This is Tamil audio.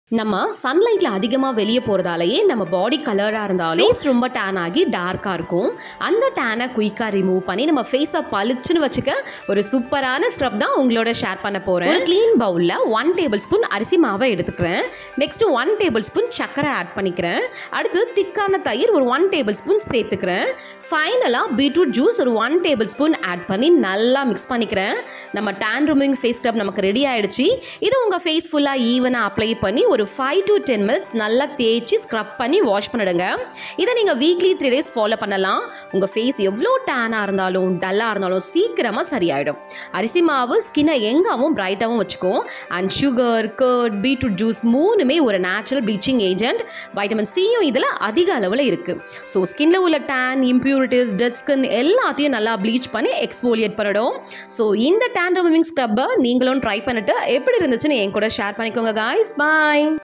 நம்ம சன்லைட்ல அதிகமாக வெளியே போகிறதாலேயே நம்ம பாடி கலராக இருந்தாலும் ஃபேஸ் ரொம்ப டேன் ஆகி டார்க்காக இருக்கும் அந்த டேனை குயிக்காக ரிமூவ் பண்ணி நம்ம ஃபேஸை பளிச்சுன்னு வச்சுக்க ஒரு சூப்பரான ஸ்க்ரப் தான் உங்களோட ஷேர் பண்ண போகிறேன் ஒரு க்ளீன் பவுலில் ஒன் டேபிள் ஸ்பூன் அரிசி மாவை எடுத்துக்கிறேன் நெக்ஸ்ட் ஒன் டேபிள் ஸ்பூன் சர்க்கரை ஆட் பண்ணிக்கிறேன் அடுத்து திக்கான தயிர் ஒரு ஒன் டேபிள் ஸ்பூன் சேர்த்துக்கிறேன் ஃபைனலாக பீட்ரூட் ஜூஸ் ஒரு ஒன் டேபிள் ஸ்பூன் ஆட் பண்ணி நல்லா மிக்ஸ் பண்ணிக்கிறேன் நம்ம டேன் ரிமூவிங் ஃபேஸ் ஸ்க்ரப் நமக்கு ரெடி ஆயிடுச்சு இது உங்கள் ஃபேஸ் ஃபுல்லாக ஈவனாக அப்ளை பண்ணி ஒரு ஃபைவ் டு டென் மினிட்ஸ் நல்லா தேய்ச்சி ஸ்க்ரப் பண்ணி வாஷ் பண்ணிடுங்க இதை நீங்கள் வீக்லி த்ரீ டேஸ் ஃபாலோ பண்ணலாம் உங்கள் ஃபேஸ் எவ்வளோ டேனாக இருந்தாலும் டல்லாக இருந்தாலும் சீக்கிரமாக சரியாயிடும் அரிசி மாவு ஸ்கின்னை எங்காவும் பிரைட்டாகவும் வச்சுக்கும் and sugar curd beetroot juice மூணுமே ஒரு நேச்சுரல் ப்ளீச்சிங் ஏஜென்ட் வைட்டமின் சியும் இதில் அதிக அளவில் இருக்குது ஸோ ஸ்கின்ல உள்ள டேன் இம்ப்யூரிட்டிஸ் டெட் ஸ்கின் எல்லாத்தையும் நல்லா ப்ளீச் பண்ணி எக்ஸ்போலியேட் பண்ணிடும் ஸோ இந்த டேன் ரிமூவிங் ஸ்க்ரப்பை நீங்களும் ட்ரை பண்ணிட்டு எப்படி இருந்துச்சுன்னு என் கூட ஷேர் பண்ணிக்கோங்க காய்ஸ் பாய்